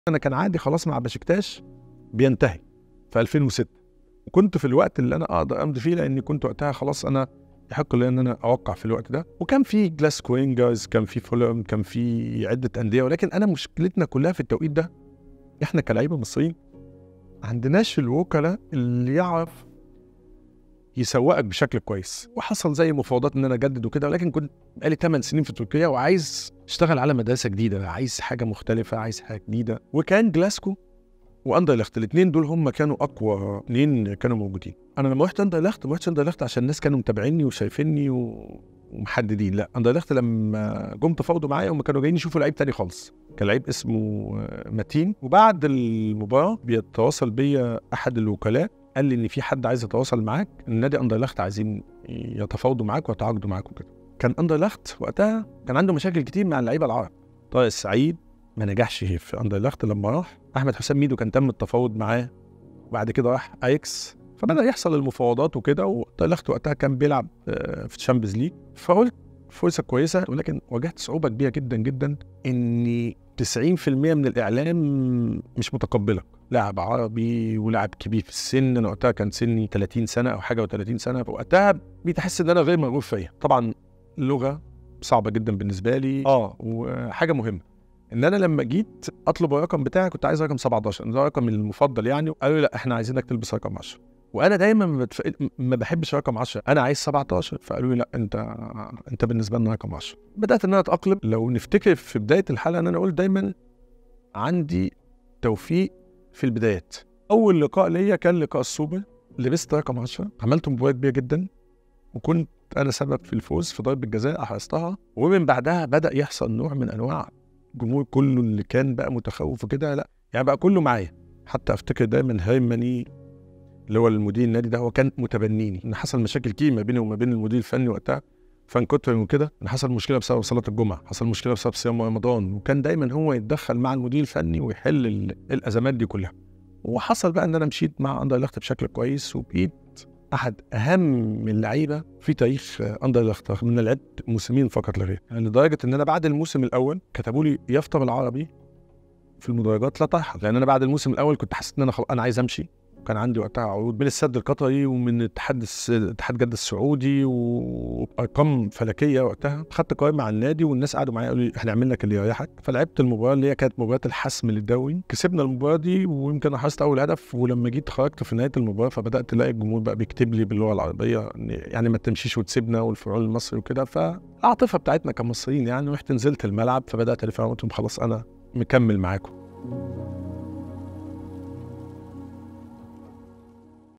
انا كان عادي خلاص مع بشكتاش بينتهي في 2006 وكنت في الوقت اللي انا اقدر امضي فيه لاني كنت وقتها خلاص انا يحق لي ان انا اوقع في الوقت ده وكان في جلاس كوينجرز كان في فولم كان في عده انديه ولكن انا مشكلتنا كلها في التوقيت ده احنا كلاعيبه مصريين ما عندناش الوكلاء اللي يعرف يسوقك بشكل كويس وحصل زي مفاوضات ان انا اجدد وكده ولكن كنت بقالي 8 سنين في تركيا وعايز اشتغل على مدرسه جديده عايز حاجه مختلفه عايز حاجه جديده وكان جلاسكو واندرلخت الاثنين دول هم كانوا اقوى اثنين كانوا موجودين انا لما رحت اندرلخت ما رحتش اندرلخت عشان الناس كانوا متابعيني وشايفيني و... ومحددين لا اندرلخت لما جم تفاوضوا معايا هم كانوا جايين يشوفوا لعيب تاني خالص كان لعيب اسمه متين وبعد المباراه بيتواصل بيا احد الوكلاء قال لي ان في حد عايز يتواصل معاك النادي اندرلخت عايزين يتفاوضوا معاك ويتعاقدوا معاك وكده كان اندرلخت وقتها كان عنده مشاكل كتير مع اللعيبه العرب طارق السعيد ما نجحش في اندرلخت لما راح احمد حسام ميدو كان تم التفاوض معاه وبعد كده راح ايكس فبدا يحصل المفاوضات وكده واندرلخت وقتها كان بيلعب في الشامبيونز ليج فقلت فرصه كويسه ولكن واجهت صعوبه كبيره جدا جدا ان 90% من الاعلام مش متقبلك لاعب عربي ولاعب كبير في السن انا وقتها كان سني 30 سنه او حاجه و30 سنه فوقتها بتحس ان انا غير مرغوب فيا طبعا اللغه صعبه جدا بالنسبه لي اه وحاجه مهمه ان انا لما جيت اطلب الرقم بتاعي كنت عايز رقم 17 ده رقم المفضل يعني قالوا لي لا احنا عايزينك تلبس رقم 10 وانا دايما ما, بتف... ما بحبش رقم 10 انا عايز 17 فقالوا لي لا انت انت بالنسبه لنا رقم 10 بدات ان انا اتاقلم لو نفتكر في بدايه الحلقه ان انا قلت دايما عندي توفيق في البدايات اول لقاء ليا كان لقاء السوبر لبست رقم 10 عملت مباراه كبيره جدا وكنت انا سبب في الفوز في ضربه جزاء احرزتها ومن بعدها بدا يحصل نوع من انواع الجمهور كله اللي كان بقى متخوف وكده لا يعني بقى كله معايا حتى افتكر دايما هيمني اللي هو المدير النادي ده هو كان متبنيني ان حصل مشاكل كتير ما بيني وما بين المدير الفني وقتها فان كتر وكده ان حصل مشكله بسبب صلاه الجمعه حصل مشكله بسبب صيام رمضان وكان دايما هو يتدخل مع المدير الفني ويحل الازمات دي كلها وحصل بقى ان انا مشيت مع اندرلخت بشكل كويس وبقيت احد اهم اللعيبه في تاريخ اندرلخت رغم ان أنا لعبت موسمين فقط لا غير يعني لدرجه ان انا بعد الموسم الاول كتبوا لي يافطه بالعربي في المدرجات لا ترحل لان انا بعد الموسم الاول كنت حسيت ان انا خل... انا عايز امشي كان عندي وقتها عروض من السد القطري ومن اتحاد اتحاد جده السعودي وارقام فلكيه وقتها خدت قرار مع النادي والناس قعدوا معايا قالوا لي احنا هنعمل لك اللي يريحك فلعبت المباراه اللي هي كانت مباراه الحسم للدوري كسبنا المباراه دي ويمكن حرزت اول هدف ولما جيت خرجت في نهايه المباراه فبدات الاقي الجمهور بقى بيكتب لي باللغه العربيه يعني ما تمشيش وتسيبنا والفرعون المصري وكده فالعاطفه بتاعتنا كمصريين يعني رحت نزلت الملعب فبدات الف قلت لهم خلاص انا مكمل معاكم